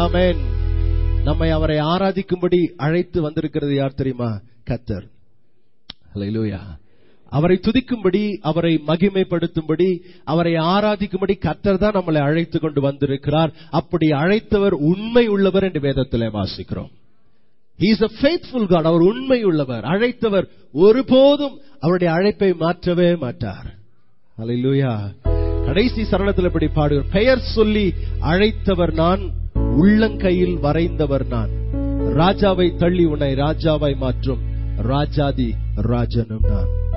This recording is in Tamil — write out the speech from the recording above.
ஆமென் நம்மை அவரை ஆராதிக்கும்படி அழைத்து வந்திருக்கிறது யார் தெரியுமா கத்தர் ஹalleluya அவரை துதிக்கும்படி அவரை மகிமைப்படுத்தும்படி அவரை ஆராதிக்கும்படி கத்தர் தான் நம்மளை அழைத்து கொண்டு வந்திருக்கிறார் அப்படி அழைத்தவர் உண்மை உள்ளவர் என்று வேதத்திலே வாசிக்கிறோம் He is a faithful God அவர் உண்மை உள்ளவர் அழைத்தவர் ஒருபோதும் அவருடைய அழைப்பை மாற்றவே மாட்டார் ஹalleluya கடைசி சரணத்தில் இப்படி பாடுவார் பெயர் சொல்லி அழைத்தவர் நான் உள்ளங்கையில் வரைந்தவர் நான் ராஜாவை தள்ளி உன்னை ராஜாவாய் மாற்றும் ராஜாதி ராஜனும் நான்